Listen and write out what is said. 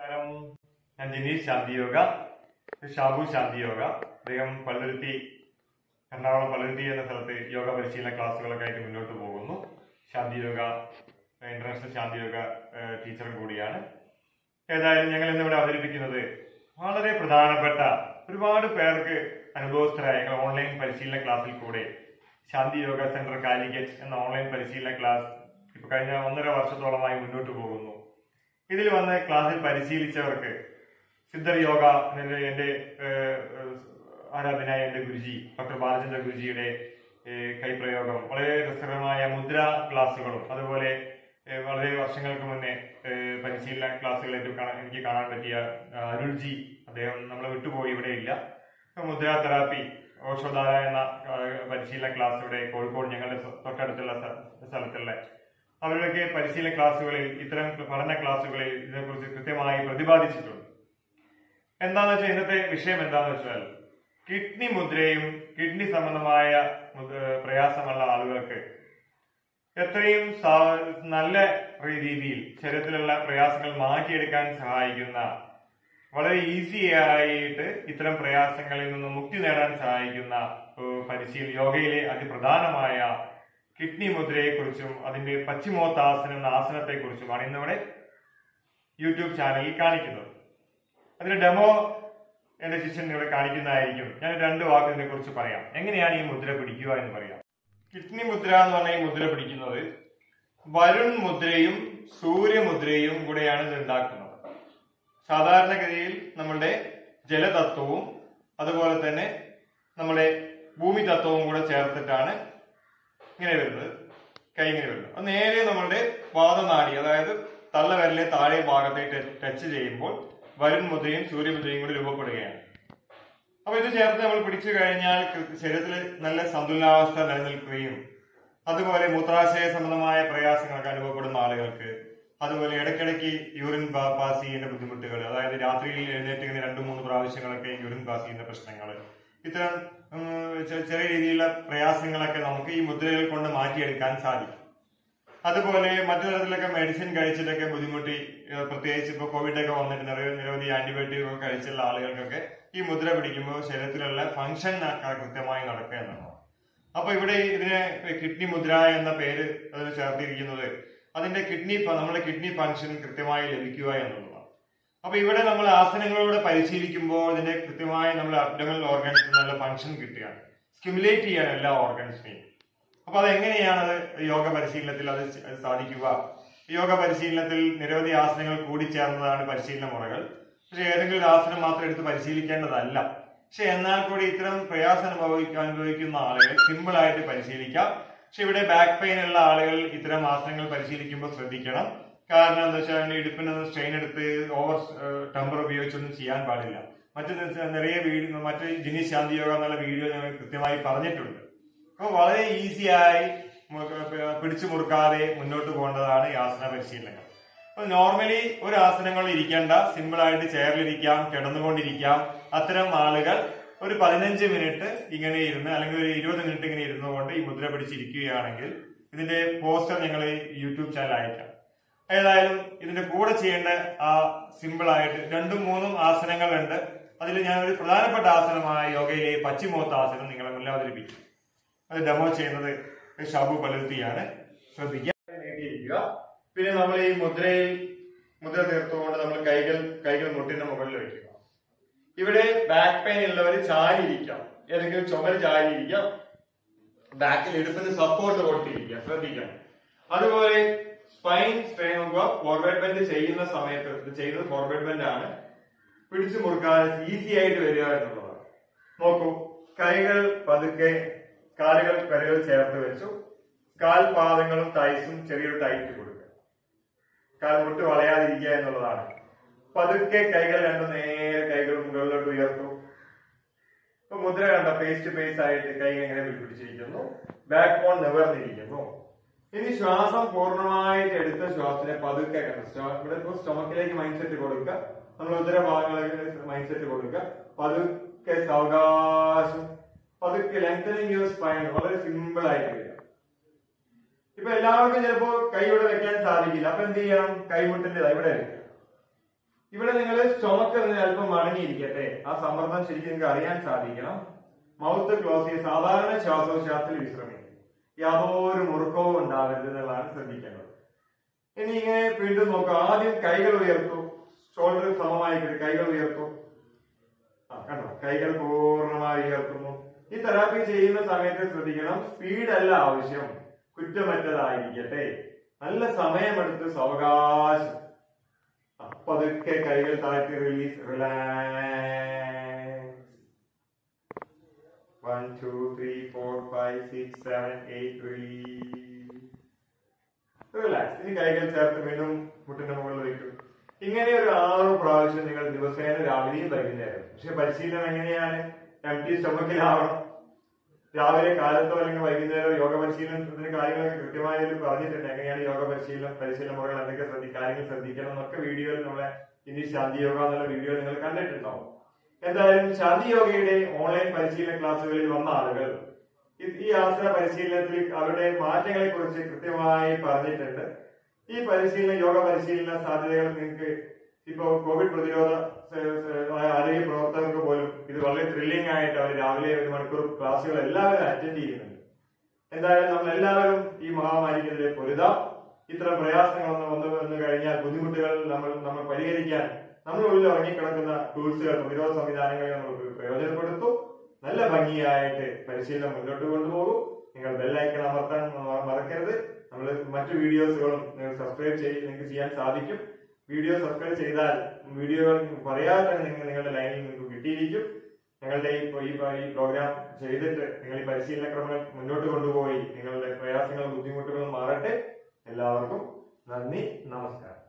നമസ്കാരം ഞാൻ ജിനീഷ് ശാന്തിയോഗ ഷാബു ശാന്തിയോഗ അദ്ദേഹം പള്ളുരുത്തി എറണാകുളം പള്ളുരുത്തി എന്ന സ്ഥലത്ത് യോഗ പരിശീലന ക്ലാസ്സുകളൊക്കെ ആയിട്ട് മുന്നോട്ട് പോകുന്നു ശാന്തിയോഗ ഇന്റർനാഷണൽ ശാന്തിയോഗ ഏഹ്, ടീച്ചറും കൂടിയാണ് ഏതായാലും ഞങ്ങൾ ഇന്നിവിടെ അവതരിപ്പിക്കുന്നത് വളരെ പ്രധാനപ്പെട്ട ഒരുപാട് പേർക്ക് അനുഭവസ്ഥരായ ഞങ്ങൾ ഓൺലൈൻ പരിശീലന ക്ലാസ്സിൽ കൂടെ ശാന്തി യോഗ സെന്റർ കാലിക്കറ്റ് എന്ന ഓൺലൈൻ പരിശീലന ക്ലാസ് ഇപ്പൊ കഴിഞ്ഞ ഒന്നര വർഷത്തോളമായി മുന്നോട്ട് പോകുന്നു ഇതിൽ വന്ന് ക്ലാസ്സിൽ പരിശീലിച്ചവർക്ക് സിദ്ധർ യോഗ എന്ന എന്റെ ഏഹ്, ഏഹ്, ആരാധനായ എന്റെ ഗുരുജി ഡോക്ടർ ബാലചന്ദ്ര ഗുരുജിയുടെ ഏഹ്, കൈപ്രയോഗം വളരെ രസകരമായ മുദ്ര ക്ലാസ്സുകളും അതുപോലെ ഏഹ്, വളരെ വർഷങ്ങൾക്ക് മുന്നേ ഏഹ്, പരിശീലന ക്ലാസ്സുകൾ ഏറ്റവും കാണാൻ എനിക്ക് കാണാൻ പറ്റിയ ആ, അരുൾജി അദ്ദേഹം നമ്മളെ വിട്ടുപോയി ഇവിടെ ഇല്ല മുദ്ര തെറാപ്പി ഓഷോധാര എന്ന ആ, പരിശീലന ക്ലാസ് ഇവിടെ കോഴിക്കോട് ഞങ്ങളുടെ സ്വ- തൊട്ടടുത്തുള്ള സ്ഥ- സ്ഥലത്തുള്ള അവരുടെയൊക്കെ പരിശീലന ക്ലാസ്സുകളിൽ ഇത്തരം പഠന ക്ലാസ്സുകളിൽ ഇതിനെക്കുറിച്ച് കൃത്യമായി പ്രതിപാദിച്ചിട്ടുണ്ട് എന്താണെന്ന് വെച്ചാൽ ഇന്നത്തെ വിഷയം എന്താണെന്ന് വെച്ചാൽ കിഡ്നി മുദ്രയും കിഡ്നി സംബന്ധമായ മുദ്ര- പ്രയാസമുള്ള ആളുകൾക്ക് എത്രയും സാ- നല്ല രീതിയിൽ ശരീരത്തിലുള്ള പ്രയാസങ്ങൾ മാറ്റിയെടുക്കാൻ സഹായിക്കുന്ന വളരെ ഈസി ആയിട്ട് ഇത്തരം പ്രയാസങ്ങളിൽ നിന്ന് മുക്തി നേടാൻ സഹായിക്കുന്ന ഏഹ്, പരിശീല യോഗയിലെ അതിപ്രധാനമായ കിഡ്നി മുദ്രയെക്കുറിച്ചും അതിന്റെ പശ്ചിമോത്താസനം എന്ന ആസനത്തെക്കുറിച്ചുമാണ് ഇന്നിവിടെ യൂട്യൂബ് ചാനലിൽ കാണിക്കുന്നത് അതിന്റെ ഡെമോ എന്റെ ശിഷ്യൻ ഇവിടെ കാണിക്കുന്നതായിരിക്കും ഞാൻ രണ്ട് വാക്ക് ഇതിനെ കുറിച്ച് പറയാം എങ്ങനെയാണ് ഈ മുദ്ര പിടിക്കുക എന്ന് പറയാം കിഡ്നി മുദ്ര എന്ന് പറഞ്ഞ ഈ മുദ്ര പിടിക്കുന്നത് വരുൺ മുദ്രയും സൂര്യമുദ്രയും കൂടെയാണ് ഇത് ഉണ്ടാക്കുന്നത് സാധാരണഗതിയിൽ നമ്മളുടെ ജലതത്വവും അതുപോലെ തന്നെ നമ്മുടെ ഭൂമി തത്വവും കൂടെ ചേർത്തിട്ടാണ് ഇങ്ങനെ വരുന്നത് കൈ ഇങ്ങനെ വരുന്നത് അത് നേരെ നമ്മളുടെ പാദനാടി അതായത് തള്ളവിരലെ താഴെ ഭാഗത്തെ ടെ- ടച്ച് ചെയ്യുമ്പോൾ വരുൺ മുദ്രയും സൂര്യമുദ്രയും കൂടി രൂപപ്പെടുകയാണ് അപ്പൊ ഇത് ചേർത്ത് നമ്മൾ പിടിച്ചു കഴിഞ്ഞാൽ കൃ- ശരീരത്തിൽ നല്ല സന്തുലനാവസ്ഥ നിലനിൽക്കുകയും അതുപോലെ മൂത്രാശയ സംബന്ധമായ പ്രയാസങ്ങളൊക്കെ അനുഭവപ്പെടുന്ന ആളുകൾക്ക് അതുപോലെ ഇടയ്ക്കിടയ്ക്ക് യൂറിൻ പാ- പാസ് ചെയ്യുന്ന ബുദ്ധിമുട്ടുകൾ അതായത് രാത്രിയിൽ എഴുന്നേറ്റ് ഇങ്ങനെ രണ്ടു മൂന്ന് പ്രാവശ്യങ്ങളൊക്കെ യൂറിൻ പാസ് ചെയ്യുന്ന പ്രശ്നങ്ങൾ ഇത്തരം ഉം, ചെ- ചെറിയ രീതിയിലുള്ള പ്രയാസങ്ങളൊക്കെ നമുക്ക് ഈ മുദ്രകൾ കൊണ്ട് മാറ്റിയെടുക്കാൻ സാധിക്കും അതുപോലെ മറ്റു തരത്തിലൊക്കെ മെഡിസിൻ കഴിച്ചിട്ടൊക്കെ ബുദ്ധിമുട്ടി ഏഹ് പ്രത്യേകിച്ച് ഇപ്പോൾ കോവിഡ് ഒക്കെ വന്നിട്ട് നിറയെ നിരവധി ആന്റിബയോട്ടിക് ഒക്കെ കഴിച്ചുള്ള ആളുകൾക്കൊക്കെ ഈ മുദ്ര പിടിക്കുമ്പോൾ ശരീരത്തിലുള്ള ഫംഗ്ഷൻ കൃത്യമായി നടക്കുക എന്നാണ് അപ്പൊ ഇവിടെ ഇതിനെ കിഡ്നി മുദ്ര എന്ന പേര് അതിന് ചേർത്തിരിക്കുന്നത് അതിന്റെ കിഡ്നി ഫ- നമ്മുടെ കിഡ്നി ഫംഗ്ഷൻ കൃത്യമായി ലഭിക്കുക എന്നുള്ളതാണ് അപ്പൊ ഇവിടെ നമ്മൾ ആസനങ്ങളോട് പരിശീലിക്കുമ്പോൾ ഇതിന്റെ കൃത്യമായി നമ്മുടെ അബ്ഡമൽ ഓർഗൻസ് നല്ല ഫംഗ്ഷൻ കിട്ടുകയാണ് സ്റ്റിമുലേറ്റ് ചെയ്യാൻ എല്ലാ ഓർഗൻസിനെയും അപ്പൊ അതെങ്ങനെയാണ് അത് യോഗ പരിശീലനത്തിൽ അത് ച- അത് സാധിക്കുക യോഗ പരിശീലനത്തിൽ നിരവധി ആസനങ്ങൾ കൂടിച്ചേർന്നതാണ് പരിശീലന മുറകൾ പക്ഷെ ഏതെങ്കിലും ഒരു ആസനം മാത്രം എടുത്ത് പരിശീലിക്കേണ്ടതല്ല പക്ഷെ എന്നാൽ കൂടി ഇത്തരം പ്രയാസം അനുഭവിക്ക അനുഭവിക്കുന്ന ആളുകൾ സിമ്പിൾ ആയിട്ട് പരിശീലിക്കാം പക്ഷെ ഇവിടെ ബാക്ക് പെയിൻ ഉള്ള ആളുകൾ ഇത്തരം ആസനങ്ങൾ പരിശീലിക്കുമ്പോൾ ശ്രദ്ധിക്കണം കാരണം എന്താ വെച്ചാൽ ഇടുപ്പിനൊന്ന് സ്ട്രെയിൻ എടുത്ത് ഓവർ ടെമ്പർ ഉപയോഗിച്ചൊന്നും ചെയ്യാൻ പാടില്ല മറ്റു നിറയെ വീഡിയോ മറ്റ് ജിനി ശാന്തി യോഗ എന്നുള്ള വീഡിയോ ഞങ്ങൾ കൃത്യമായി പറഞ്ഞിട്ടുണ്ട് അപ്പോൾ വളരെ ഈസിയായി പിടിച്ചു മുറുക്കാതെ മുന്നോട്ട് പോകേണ്ടതാണ് ഈ ആസന പരിശീലനങ്ങൾ അപ്പൊ നോർമലി ഒരു ആസനങ്ങൾ ഇരിക്കേണ്ട സിമ്പിൾ ആയിട്ട് ചെയറിലിരിക്കാം കിടന്നുകൊണ്ടിരിക്കാം അത്തരം ആളുകൾ ഒരു പതിനഞ്ച് മിനിറ്റ് ഇങ്ങനെ ഇരുന്ന് അല്ലെങ്കിൽ ഒരു ഇരുപത് മിനിറ്റ് ഇങ്ങനെ ഇരുന്നുകൊണ്ട് ഈ മുദ്ര പിടിച്ചിരിക്കുകയാണെങ്കിൽ ഇതിന്റെ പോസ്റ്റർ ഞങ്ങൾ യൂട്യൂബ് ചാനൽ അയക്കാം ഏതായാലും ഇതിന്റെ കൂടെ ചെയ്യേണ്ട ആ സിമ്പിൾ ആയിട്ട് രണ്ടും മൂന്നും ആസനങ്ങളുണ്ട് അതിൽ ഞാൻ ഒരു പ്രധാനപ്പെട്ട ആസനമായ യോഗയിലെ പശ്ചിമോത്ത ആസനം നിങ്ങളെ മുന്നിൽ അവതരിപ്പിക്കും അത് ഡെമോ ചെയ്യുന്നത് ഷാബു പലർത്തിയാണ് ശ്രദ്ധിക്കുക നീട്ടിയിരിക്കുക പിന്നെ നമ്മൾ ഈ മുദ്രയിൽ മുദ്ര തീർത്തുകൊണ്ട് നമ്മൾ കൈകൾ കൈകൾ മുട്ടിന്റെ മുകളിൽ വെക്കുക ഇവിടെ ബാക്ക് പെയിൻ ഉള്ളവർ ചാരിയിരിക്കാം ഏതെങ്കിലും ചുമര് ചാരിയിരിക്കാം ബാക്കിൽ ഇടുപ്പിന് സപ്പോർട്ട് കൊടുത്തിരിക്കുക ശ്രദ്ധിക്കണം അതുപോലെ സ്പൈൻ സ്ട്രെയിൻ നോക്കുക ഫോർവേഡ് ബെൻഡ് ചെയ്യുന്ന സമയത്ത് ഇത് ചെയ്യുന്നത് ഫോർവേഡ് ബെൻഡ് ആണ് പിടിച്ചു മുറുക്കാൻ ഈസി ആയിട്ട് വരിക എന്നുള്ളതാണ് നോക്കൂ കൈകൾ പതുക്കെ കാലുകൾ കരകൾ ചേർത്ത് വെച്ചു കാൽപാദങ്ങളും തൈസും ചെറിയൊരു ടൈറ്റ് കൊടുക്കുക കാൽ മുട്ട് വളയാതിരിക്കുക എന്നുള്ളതാണ് പതുക്കെ കൈകൾ രണ്ടും നേരെ കൈകൾ മുകളിലോട്ട് ഉയർത്തും ഇപ്പൊ മുദ്ര കണ്ട ഫേസ് ടു ഫേസ് ആയിട്ട് കൈ എങ്ങനെ പിടിച്ചിരിക്കുന്നു ബാക്ക് ബോൺ നിവർന്നിരിക്കുന്നു ഇനി ശ്വാസം പൂർണ്ണമായിട്ട് എടുത്ത ശ്വാസത്തിനെ പതുക്കെ കണ്ട സ്റ്റോ- ഇവിടെ ഇപ്പൊ സ്റ്റൊമക്കിലേക്ക് മൈൻഡ് സെറ്റ് കൊടുക്കുക നമ്മൾ ഉദര ഭാഗങ്ങളിലേക്ക് മൈൻഡ് സെറ്റ് കൊടുക്കുക പതുക്കെ സാവകാശം പതുക്കെ ലെങ്തനിങ് യുവർ സ്പൈൻ വളരെ സിമ്പിൾ ആയിട്ട് വരിക ഇപ്പൊ എല്ലാവർക്കും ചിലപ്പോ കൈ ഇവിടെ വെക്കാൻ സാധിക്കില്ല അപ്പൊ എന്ത് ചെയ്യണം കൈമുട്ടിന്റെ ഇവിടെ വെക്കുക ഇവിടെ നിങ്ങൾ സ്റ്റൊമക്ക് ഒന്ന് അല്പം മടങ്ങിയിരിക്കട്ടെ ആ സമ്മർദ്ദം ശരിക്കും നിങ്ങൾക്ക് അറിയാൻ സാധിക്കണം മൗത്ത് ക്ലോസ് ചെയ്ത് സാധാരണ ശ്വാസോച്ഛ്വാസത്തിൽ വിശ്രമിക്കും യാതൊരു മുറുക്കവും ഉണ്ടാവരുത് എന്നുള്ളതാണ് ശ്രദ്ധിക്കേണ്ടത് ഇനി ഇങ്ങനെ വീണ്ടും നോക്കുക ആദ്യം കൈകൾ ഉയർത്തു ഷോൾഡർ സമമായി കൈകൾ ഉയർത്തു ആ കണ്ടോ കൈകൾ പൂർണ്ണമായി ഉയർത്തുന്നു ഈ തെറാപ്പി ചെയ്യുന്ന സമയത്ത് ശ്രദ്ധിക്കണം സ്പീഡ് അല്ല ആവശ്യം കുറ്റമറ്റതായിരിക്കട്ടെ നല്ല സമയമെടുത്ത് സാവകാശം ആ, പതുക്കെ കൈകൾ താഴ്ത്തി release relax one two three four five six seven eight release relax ഇനി കൈകൾ ചേർത്ത് വീണ്ടും മുട്ടിന്റെ മുകളിൽ വയ്ക്കും ഇങ്ങനെ ഒരു ആറ് പ്രാവശ്യം നിങ്ങൾ ദിവസേന രാവിലെയും വൈകുന്നേരം പക്ഷെ പരിശീലനം എങ്ങനെയാണ് എം ടി സ്റ്റൊമക്കിലാവണം രാവിലെ കാലത്തോ അല്ലെങ്കിൽ വൈകുന്നേരം യോഗ പരിശീലനത്തിന് കാര്യങ്ങളൊക്കെ കൃത്യമായി ഇതിൽ പറഞ്ഞിട്ടുണ്ട് എങ്ങനെയാണ് യോഗ പരിശീലനം പരിശീലന മുറകൾ എന്തൊക്കെ ശ്രദ്ധി കാര്യങ്ങൾ ശ്രദ്ധിക്കണം എന്നൊക്കെ വീഡിയോയിൽ നമ്മളെ ഇനി ശാന്തി യോഗ എന്നുള്ള വീഡിയോ നിങ്ങൾ കണ്ടിട്ടുണ്ടാവും എന്തായാലും ശാന്തി യോഗയുടെ ഓൺലൈൻ പരിശീലന ക്ലാസ്സുകളിൽ വന്ന ആളുകൾ ഈ- ഈ ആസന പരിശീലനത്തിൽ അവരുടെ മാറ്റങ്ങളെ കുറിച്ച് കൃത്യമായി പറഞ്ഞിട്ടുണ്ട് ഈ പരിശീലന യോഗ പരിശീലന സാധ്യതകൾ നിങ്ങൾക്ക് ഇപ്പോ കോവിഡ് പ്രതിരോധ സ- സ- ആരോഗ്യ പ്രവർത്തകർക്ക് പോലും ഇത് വളരെ ത്രില്ലിംഗ് ആയിട്ട് അവർ രാവിലെ ഒരു മണിക്കൂർ ക്ലാസ്സുകൾ എല്ലാവരും അറ്റൻഡ് ചെയ്യുന്നുണ്ട് എന്തായാലും നമ്മൾ എല്ലാവരും ഈ മഹാമാരിക്കെതിരെ പൊരുതാം ഇത്തരം പ്രയാസങ്ങൾ ഒന്ന് വന്നു വന്നു കഴിഞ്ഞാൽ ബുദ്ധിമുട്ടുകൾ നമ്മൾ നമ്മൾ പരിഹരിക്കാൻ നമ്മളുള്ളിൽ ഉറങ്ങിക്കിടക്കുന്ന ടൂൾസുകൾ പ്രതിരോധ സംവിധാനങ്ങളെ നമ്മൾ പ്രയോജനപ്പെടുത്തും നല്ല ഭംഗിയായിട്ട് പരിശീലനം മുന്നോട്ട് കൊണ്ടുപോകും നിങ്ങൾ ബെല്ലൈക്കൺ അമർത്താൻ മ- മറക്കരുത് നമ്മൾ മറ്റു വീഡിയോസുകളും നിങ്ങൾ സബ്സ്ക്രൈബ് ചെയ്ത് നിങ്ങൾക്ക് ചെയ്യാൻ സാധിക്കും വീഡിയോ സബ്സ്ക്രൈബ് ചെയ്താൽ വീഡിയോകൾ പറയാതെ തന്നെ നിങ്ങൾ നിങ്ങളുടെ ലൈനിൽ നിങ്ങൾക്ക് കിട്ടിയിരിക്കും ഞങ്ങളുടെ ഈ ഈ ഈ പ്രോഗ്രാം ചെയ്തിട്ട് നിങ്ങൾ ഈ പരിശീലന ക്രമങ്ങൾ മുന്നോട്ട് കൊണ്ടുപോയി നിങ്ങളുടെ പ്രയാസങ്ങളും ബുദ്ധിമുട്ടുകളും മാറട്ടെ എല്ലാവർക്കും നന്ദി നമസ്കാരം